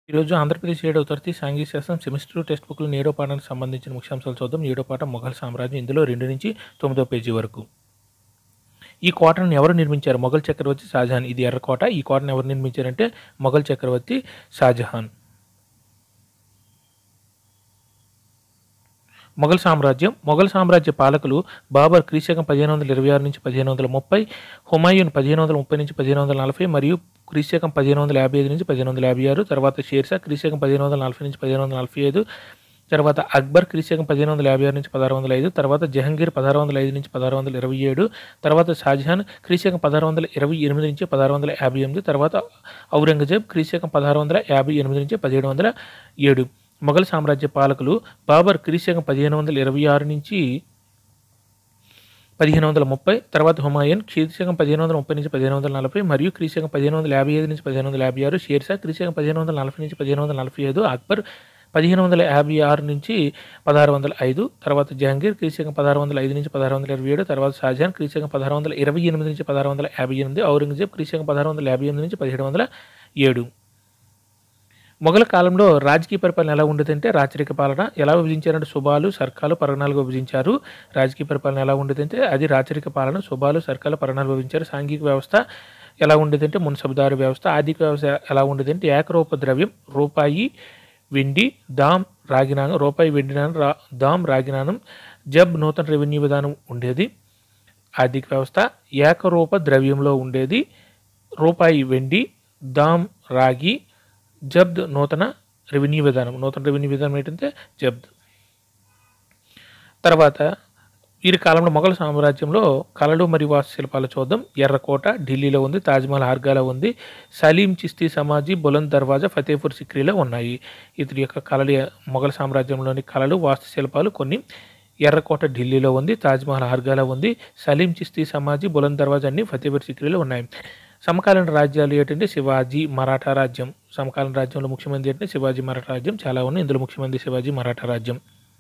ఈరోజు ఆంధ్రప్రదేశ్ ఏడవ తరగతి సాంఘిక శాస్త్రం సెమిస్టర్ టెక్స్ట్ బుక్లు ఏడో పాఠానికి సంబంధించిన ముఖ్యాంశాలు చూద్దాం ఏడో పాఠం మొఘల్ సామ్రాజ్యం ఇందులో రెండు నుంచి తొమ్మిదో పేజీ వరకు ఈ కోటను ఎవరు నిర్మించారు మొఘల్ చక్రవర్తి షాజహాన్ ఇది ఎర్రకోట ఈ కోటను ఎవరు నిర్మించారంటే మొఘల్ చక్రవర్తి షాజహాన్ మొఘల్ సామ్రాజ్యం మొఘల్ సామ్రాజ్య పాలకులు బాబర్ క్రీశకం పదిహేను వందల ఇరవై ఆరు నుంచి పదిహేను వందల ముప్పై హుమాయూన్ పదిహేను వందల ముప్పై నుంచి పదిహేను వందల నలభై మరియు క్రీశకం పదిహేను వందల యాభై ఐదు నుంచి పదిహేను వందల యాభై ఆరు తర్వాత షేర్షా క్రీశకం పదిహేను వందల నలభై నుంచి పదిహేను వందల నలభై ఐదు తర్వాత అక్బర్ క్రీశకం పదిహేను వందల యాభై ఆరు నుంచి పదహారు వందల ఐదు తర్వాత జహంగీర్ పదహారు వందల ఐదు నుంచి పదహారు వందల ఇరవై ఏడు తర్వాత షాజహాన్ క్రీశకం పదహారు వందల ఇరవై ఎనిమిది నుంచి పదహారు వందల యాభై ఎనిమిది తర్వాత ఔరంగజేబ్ క్రీశకం పదహారు వందల యాభై ఎనిమిది నుంచి పదిహేడు వందల ఏడు మొఘల్ సామ్రాజ్య పాలకులు బాబర్ క్రీశకం పదిహేను వందల ఇరవై ఆరు నుంచి పదిహేను వందల ముప్పై తర్వాత హుమాయూన్ క్రీశకం పదిహేను వందల ముప్పై నుంచి పదిహేను వందల నలభై మరియు క్రీశకం పదిహేను వందల యాభై ఐదు నుంచి పదిహేను వందల యాభై ఆరు షేర్షా క్రీశకం పదిహేను వందల నలభై నుంచి పదిహేను వందల నలభై ఐదు అక్బర్ పదిహేను వందల యాభై ఆరు నుంచి పదహారు వందల ఐదు తర్వాత జహంగీర్ క్రీశకం పదహారు వందల ఐదు నుంచి పదహారు వందల ఇరవై ఏడు తర్వాత షాజహాన్ క్రీశకం పదహారు వందల ఇరవై ఎనిమిది నుంచి పదహారు వందల యాభై ఎనిమిది ఔరంగజేబ్ క్రీశకం పదహారు వందల యాభై ఎనిమిది నుంచి పదిహేడు వందల ఏడు మొఘల కాలంలో రాజకీయ పరిపాలన ఎలా ఉండేదంటే రాచరిక పాలన ఎలా విభజించారంటే శుభాలు సర్కాలు పరణాలుగా విభజించారు రాజకీయ పరిపాలన ఎలా ఉండేదంటే అది రాచరిక పాలన శుభాలు సర్కాలు పరణాలు విభజించారు సాంఘిక వ్యవస్థ ఎలా ఉండేదంటే మున్సబుదారు వ్యవస్థ ఆర్థిక వ్యవస్థ ఎలా ఉండేదంటే ఏకరూప ద్రవ్యం రూపాయి వెండి దామ్ రాగినానం రూపాయి వెండి నాణం రా దామ్ రాగినానం జబ్ నూతన రెవెన్యూ విధానం ఉండేది ఆర్థిక వ్యవస్థ ఏకరూప ద్రవ్యంలో ఉండేది రూపాయి వెండి దామ్ రాగి జబ్ద్ నూతన రెవెన్యూ విధానం నూతన రెవెన్యూ విధానం ఏంటంటే జబ్ద్ తర్వాత వీరి కాలంలో మొఘల్ సామ్రాజ్యంలో కళలు మరియు వాస్తుశిల్పాలు చూద్దాం ఎర్రకోట ఢిల్లీలో ఉంది తాజ్మహల్ ఆర్గాలో ఉంది సలీం చిస్తీ సమాజీ బులంద్ దర్వాజా ఫతేపూర్ సిక్రీలో ఉన్నాయి ఇతని యొక్క కళలు మొఘల్ సామ్రాజ్యంలోని కళలు వాస్తుశిల్పాలు కొన్ని ఎర్రకోట ఢిల్లీలో ఉంది తాజ్మహల్ ఆర్గాలో ఉంది సలీం చిస్తీ సమాజీ బులంద్ దర్వాజా అన్ని ఫతేపూర్ సిక్రీలో ఉన్నాయి సమకాలీన రాజ్యాలు ఏంటంటే శివాజీ మరాఠా రాజ్యం సమకాలీన రాజ్యంలో ముఖ్యమంత్రి ఏంటంటే శివాజీ మరాఠా రాజ్యం చాలా ఉన్నాయి ఇందులో ముఖ్యమంత్రి శివాజీ మరాఠా రాజ్యం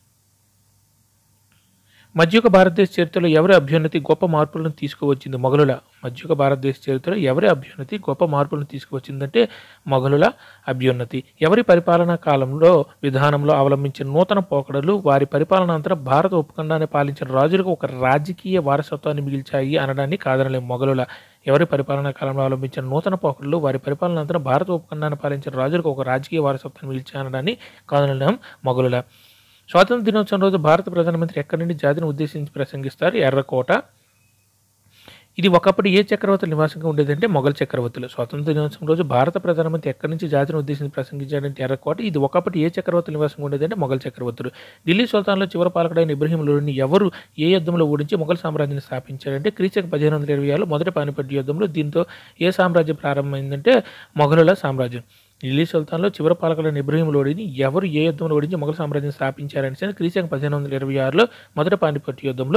మధ్యయుగ భారతదేశ చరిత్రలో ఎవరి అభ్యున్నతి గొప్ప మార్పులను తీసుకువచ్చింది మొఘలుల మధ్యయుగ భారతదేశ చరిత్రలో ఎవరి అభ్యున్నతి గొప్ప మార్పులను తీసుకువచ్చిందంటే మొఘలుల అభ్యున్నతి ఎవరి పరిపాలనా కాలంలో విధానంలో అవలంబించిన నూతన పోకడలు వారి పరిపాలనాంతరం భారత ఉపఖండాన్ని పాలించిన రాజులకు ఒక రాజకీయ వారసత్వాన్ని మిగిల్చాయి అనడాన్ని కాదనలేం మొఘలుల ఎవరి పరిపాలనా కాలంలో అవలంబించిన నూతన పోకడలు వారి పరిపాలనాంతరం భారత ఉపఖండాన్ని పాలించిన రాజులకు ఒక రాజకీయ వారసత్వాన్ని మిగిల్చాయి అనడాన్ని కాదనలేం మొఘలుల స్వాతంత్ర దినోత్సవం రోజు భారత ప్రధానమంత్రి ఎక్కడి నుండి జాతిని ఉద్దేశించి ప్రసంగిస్తారు ఎర్రకోట ఇది ఒకప్పుడు ఏ చక్రవర్తుల నివాసంగా ఉండేదంటే మొఘల్ చక్రవర్తులు స్వాతంత్ర దినోత్సవం రోజు భారత ప్రధానమంత్రి ఎక్కడి నుంచి జాతిని ఉద్దేశించి ప్రసంగించాడంటే ఎర్రకోట ఇది ఒకప్పుడు ఏ చక్రవర్తుల నివాసంగా ఉండేదంటే మొఘల్ చక్రవర్తులు ఢిల్లీ సుల్తాన్లో చివరి పాలకుడైన ఇబ్రహీం లోడిని ఎవరు ఏ యుద్ధంలో ఓడించి మొఘల్ సామ్రాజ్యాన్ని స్థాపించారంటే క్రీచక్ పదిహేను వందల ఇరవై ఆరులో మొదటి పానిపట్టు యుద్ధంలో దీంతో ఏ సామ్రాజ్యం ప్రారంభమైందంటే మొఘలుల సామ్రాజ్యం ఢిల్లీ సుల్తాన్లో చివరి పాలకులైన ఇబ్రహీం లోడిని ఎవరు ఏ యుద్ధంలో ఓడించి మొఘల్ సామ్రాజ్యం స్థాపించారని క్రీచక్ పదిహేను వందల ఇరవై ఆరులో మొదటి పానిపట్టు యుద్ధంలో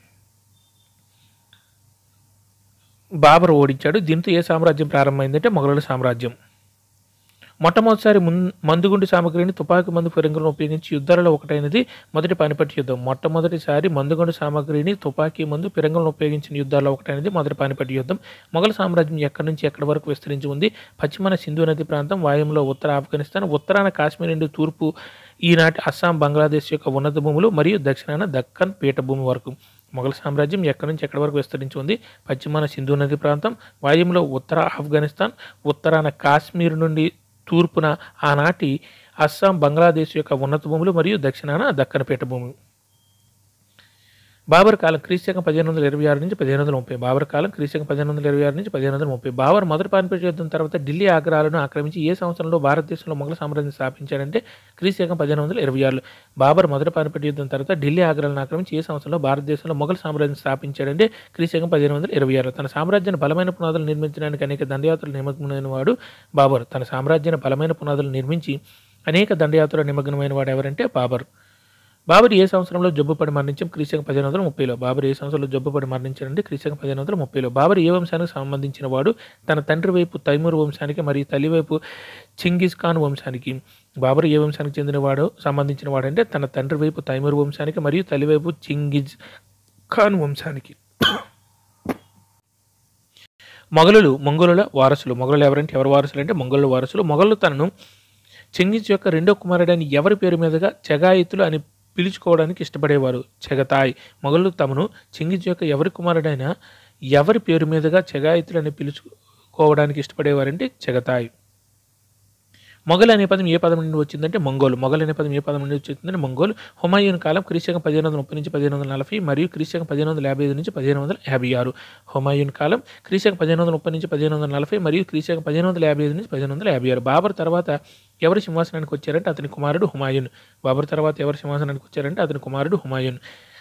బాబర్ ఓడించాడు దీంతో ఏ సామ్రాజ్యం ప్రారంభమైందంటే మొఘలుల సామ్రాజ్యం మొట్టమొదటిసారి మున్ మందుగుండు సామగ్రిని తుపాకీ మందు ఫిరంగులను ఉపయోగించి యుద్ధాలలో ఒకటైనది మొదటి పానిపట్టు యుద్ధం మొట్టమొదటిసారి మందుగుండు సామగ్రిని తుపాకీ మందు ఫిరంగులను ఉపయోగించిన యుద్ధాల్లో ఒకటైనది మొదటి పానిపట్టు యుద్ధం మొఘల్ సామ్రాజ్యం ఎక్కడి నుంచి ఎక్కడి వరకు విస్తరించి ఉంది పశ్చిమన సింధు నది ప్రాంతం వాయుంలో ఉత్తర ఆఫ్ఘనిస్తాన్ ఉత్తరాన కాశ్మీర్ నుండి తూర్పు ఈనాటి అస్సాం బంగ్లాదేశ్ యొక్క ఉన్నత భూములు మరియు దక్షిణాన దక్కన్ పీఠభూమి వరకు మొఘల్ సామ్రాజ్యం ఎక్కడి నుంచి ఎక్కడి వరకు విస్తరించి ఉంది పశ్చిమాన సింధు నది ప్రాంతం వాయుంలో ఉత్తర ఆఫ్ఘనిస్తాన్ ఉత్తరాన కాశ్మీర్ నుండి తూర్పున ఆనాటి అస్సాం బంగ్లాదేశ్ యొక్క ఉన్నత భూములు మరియు దక్షిణాన దక్కన పీఠభూమి బాబర్ కాలం క్రీస్తకం పదిహేను వందల ఇరవై ఆరు నుంచి పదిహేను వందల ముప్పై బాబర్ కాలం క్రీస్తకం పదిహేను వందల ఇరవై ఆరు నుంచి పదిహేను వందల ముప్పై బాబర్ మొదటి పానిపట్టు యుద్ధం తర్వాత ఢిల్లీ ఆగ్రాలను ఆక్రమించి ఏ సంవత్సరంలో భారతదేశంలో మొఘల సామ్రాజ్యం స్థాపించాడంటే క్రీస్తకం పదిహేను వందల ఇరవై ఆరులో బాబర్ మొదటి పానిపట్టు యుద్ధం తర్వాత ఢిల్లీ ఆగ్రాలను ఆక్రమించి ఏ సంవత్సరంలో భారతదేశంలో మొఘల్ సామ్రాజ్యం స్థాపించాడంటే క్రీస్తకం పదిహేను వందల ఇరవై ఆరు తన సామ్రాజ్యాన్ని బలమైన పునాదులు నిర్మించడానికి అనేక దండయాత్రలు నిమగ్నమైన వాడు బాబర్ తన సామ్రాజ్యాన్ని బలమైన పునాదులు నిర్మించి అనేక దండయాత్రలు నిమగ్నమైన వాడు ఎవరంటే బాబర్ బాబర్ ఏ సంవత్సరంలో జబ్బుపడి మరణించాం క్రీశకం పదిహేను వందల ముప్పైలో బాబర్ ఏ సంవత్సరంలో జబ్బుపడి మరణించారంటే క్రీశకం పదిహేను వందల ముప్పైలో బాబర్ ఏ వంశానికి సంబంధించిన వాడు తన తండ్రి వైపు తైమూర్ వంశానికి మరియు తల్లి వైపు చింగిస్ ఖాన్ వంశానికి బాబర్ ఏ వంశానికి చెందినవాడు సంబంధించిన వాడంటే తన తండ్రి వైపు తైమూర్ వంశానికి మరియు తల్లి వైపు చింగిజ్ ఖాన్ వంశానికి మొఘలులు మంగోలుల వారసులు మొఘలులు ఎవరంటే ఎవరు వారసులు అంటే మంగోలుల వారసులు మొఘలు తనను చెంగిజ్ యొక్క రెండో కుమారుడైన ఎవరి పేరు మీదుగా చెగాయితులు అని పిలుచుకోవడానికి ఇష్టపడేవారు చెగతాయ్ మొఘలు తమను చెంగిజ్ యొక్క ఎవరి కుమారుడైన ఎవరి పేరు మీదుగా చెగాయితులు అని పిలుచుకోవడానికి ఇష్టపడేవారంటే చెగతాయ్ మొఘల్ అనే పదం ఏ పదం నుండి వచ్చిందంటే మంగోలు మొఘల్ అనే పదం ఏ పదం నుండి వచ్చిందంటే మంగోలు హుమాయూన్ కాలం క్రీశకం పదిహేను వందల ముప్పై నుంచి పదిహేను వందల నలభై మరియు క్రీశకం పదిహేను వందల యాభై ఐదు నుంచి పదిహేను వందల యాభై ఆరు హుమాయూన్ కాలం క్రీశకం పదిహేను వందల ముప్పై నుంచి పదిహేను వందల నలభై మరియు క్రీశకం పదిహేను వందల యాభై ఐదు నుంచి పదిహేను వందల యాభై ఆరు బాబర్ తర్వాత ఎవరు సింహాసనానికి వచ్చారంటే అతని కుమారుడు హుమాయూన్ బాబర్ తర్వాత ఎవరు సింహాసనానికి వచ్చారంటే అతని కుమారుడు హుమాయూన్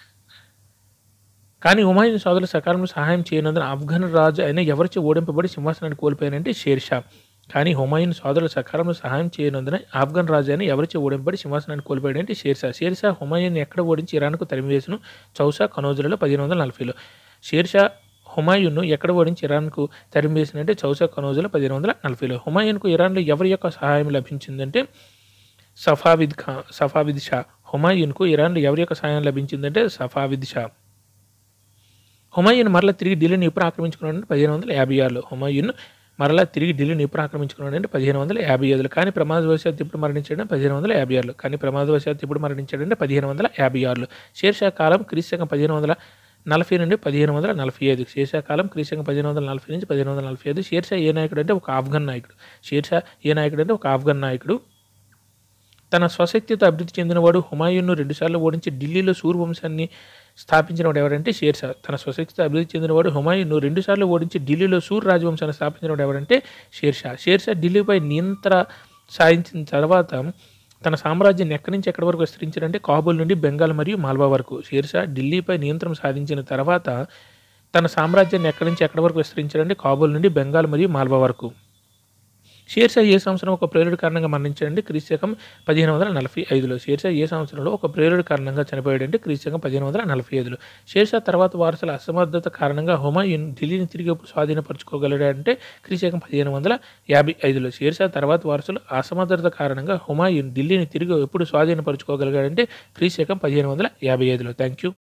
కానీ హుమాయూన్ సోదరులు సకాలంలో సహాయం చేయనందున ఆఫ్ఘన్ రాజు అయిన ఎవరిచే ఓడింపబడి సింహాసనాన్ని కోల్పోయారంటే షేర్షా కానీ హుమాయూన్ సోదరులు సకాలంలో సహాయం చేయనందున ఆఫ్ఘన్ రాజు అయిన ఎవరిచే ఓడింపబడి సింహాసనాన్ని కోల్పోయాడంటే షేర్షా షేర్షా హుమాయూన్ ఎక్కడ ఓడించి ఇరాన్కు తరిమివేసును చౌసా కనోజులలో పదిహేను వందల నలభైలో షేర్షా హుమాయూన్ను ఎక్కడ ఓడించి ఇరాన్కు తరిమివేసినంటే చౌసా కనోజులో పదిహేను వందల నలభైలో హుమాయూన్కు ఇరాన్లో ఎవరి యొక్క సహాయం లభించిందంటే సఫావిద్ ఖా సఫావిద్ షా హుమాయూన్కు ఇరాన్లో ఎవరి యొక్క సహాయం లభించిందంటే సఫావిద్ షా హుమాయూన్ మరలా తిరిగి ఢిల్లీని ఎప్పుడు ఆక్రమించుకున్నాడంటే పదిహేను వందల యాభై ఆరులో హుమాయూన్ మరలా తిరిగి ఢిల్లీని ఎప్పుడు ఆక్రమించుకున్నాడంటే పదిహేను వందల యాభై ఐదులో కానీ ప్రమాదవశాత్తు ఇప్పుడు మరణించాడంటే పదిహేను వందల యాభై ఆరులో కానీ ప్రమాదవశాత్తు ఇప్పుడు మరణించాడంటే పదిహేను వందల యాభై ఆరులో షేర్షా కాలం క్రీస్తకం పదిహేను వందల నలభై నుండి పదిహేను వందల నలభై ఐదు షేర్షా కాలం క్రీస్తకం పదిహేను వందల నలభై నుంచి పదిహేను వందల నలభై ఐదు షేర్షా ఏ నాయకుడు అంటే ఒక ఆఫ్ఘన్ నాయకుడు షేర్షా ఏ నాయకుడు అంటే ఒక ఆఫ్ఘన్ నాయకుడు తన స్వశక్తితో అభివృద్ధి చెందినవాడు హుమాయూన్ను రెండుసార్లు ఓడించి ఢిల్లీలో సూర్ వంశాన్ని స్థాపించినవాడు ఎవరంటే షేర్షా తన స్వశక్తితో అభివృద్ధి చెందినవాడు హుమాయూన్ను రెండుసార్లు ఓడించి ఢిల్లీలో సూర్ రాజవంశాన్ని స్థాపించినవాడు ఎవరంటే షేర్షా షేర్షా ఢిల్లీపై నియంత్ర సాధించిన తర్వాత తన సామ్రాజ్యాన్ని ఎక్కడి నుంచి ఎక్కడి వరకు విస్తరించారంటే కాబూల్ నుండి బెంగాల్ మరియు మాల్వా వరకు షేర్షా ఢిల్లీపై నియంత్రణ సాధించిన తర్వాత తన సామ్రాజ్యాన్ని ఎక్కడి నుంచి ఎక్కడి వరకు విస్తరించారంటే కాబూల్ నుండి బెంగాల్ మరియు మాల్వా వరకు షేర్షా ఏ సంవత్సరం ఒక ప్రేరుడు కారణంగా మరణించాడంటే క్రీస్తకం పదిహేను వందల నలభై ఐదులో షేర్షా ఏ సంవత్సరంలో ఒక ప్రేరుడు కారణంగా చనిపోయాడంటే క్రీస్తకం పదిహేను వందల నలభై ఐదులో షేర్షా తర్వాత వారసుల అసమర్థత కారణంగా హుమాయూన్ ఢిల్లీని తిరిగి ఎప్పుడు స్వాధీనపరచుకోగలిగాడంటే క్రీస్తకం పదిహేను వందల యాభై ఐదులో షేర్షా తర్వాత వారసుల అసమర్థత కారణంగా హుమాయూన్ ఢిల్లీని తిరిగి ఎప్పుడు స్వాధీనపరచుకోగలిగాడంటే క్రీస్తకం పదిహేను వందల యాభై ఐదులో థ్యాంక్ యూ